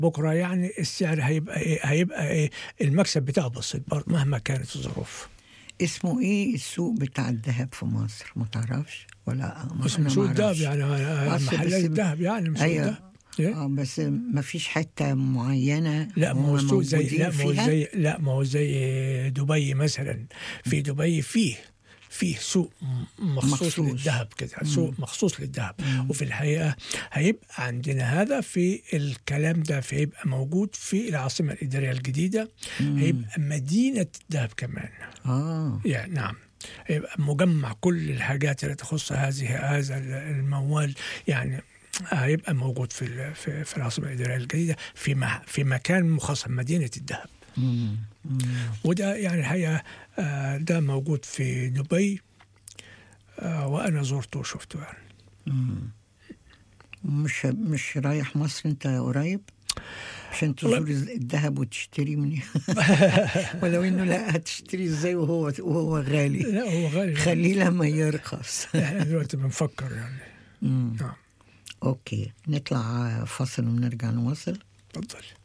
بكره يعني السعر هيبقى ايه هيبقى ايه المكسب بتاعه بسيط برضه مهما كانت الظروف اسمه ايه السوق بتاع الذهب في مصر ما تعرفش ولا ما اسمه أنا سوق ما الذهب أعرفش. يعني آه، بس- محلات بس- الذهب يعني مش سوق أيوة. الذهب إيه؟ اه بس ما فيش حته معينه لا ما هو هم السوق زي موجودين لا ما هو فيها؟ زي لا ما هو زي دبي مثلا في دبي فيه فيه سوق م- مخصوص, مخصوص. للذهب كده سوق مخصوص للذهب وفي الحقيقه هيبقى عندنا هذا في الكلام ده في هيبقى موجود في العاصمه الاداريه الجديده هيبقى مدينه الذهب كمان اه يعني نعم يبقى مجمع كل الحاجات اللي تخص هذه هذا الموال يعني هيبقى موجود في ال- في, في العاصمه الاداريه الجديده في مح- في مكان مخصص مدينه الذهب مم. مم. وده يعني الحقيقه آه، ده موجود في دبي آه، وانا زرته وشفته يعني مش مش رايح مصر انت قريب عشان تزور الذهب وتشتري مني ولو انه لا هتشتري ازاي وهو وهو غالي لا هو غالي خليه لما يرخص احنا دلوقتي بنفكر يعني مم. نعم اوكي نطلع فاصل ونرجع نواصل اتفضل